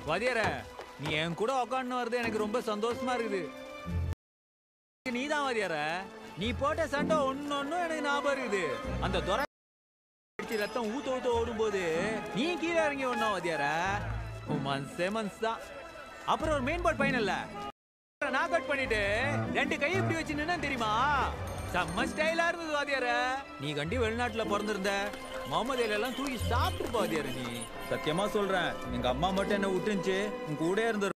வாதியார நீ என் கூட உக்காந்து வருது எனக்கு ரொம்ப சந்தோஷமா இருக்குது நீதான் வாதியார நீ போட்ட சண்டை ஒன்னு ஒன்னும் எனக்கு ஞாபகம் இருக்குது அந்த துரை அடிச்சு ரத்தம் ஊத்த ஊத்த ஓடும்போது நீ கீழே இறங்கி ஒன்னா வாதியார மன்ஸே மன்ஸ் தான் அப்புறம் ஒரு மெயின் போர்ட் பைனல்ல நாக் அவுட் பண்ணிட்டு ரெண்டு கை இப்படி வச்சு நின்னா தெரியுமா செம்ம ஸ்டைலா இருந்தது வாதியார நீ கண்டி வெளிநாட்டுல பிறந்திருந்த முகமது அலி எல்லாம் தூக்கி சாப்பிட்டு வாதியார நீ சத்தியமா சொல்றேன் எங்க அம்மா மட்டும் என்ன விட்டுருந்துச்சு உன் கூட இருந்த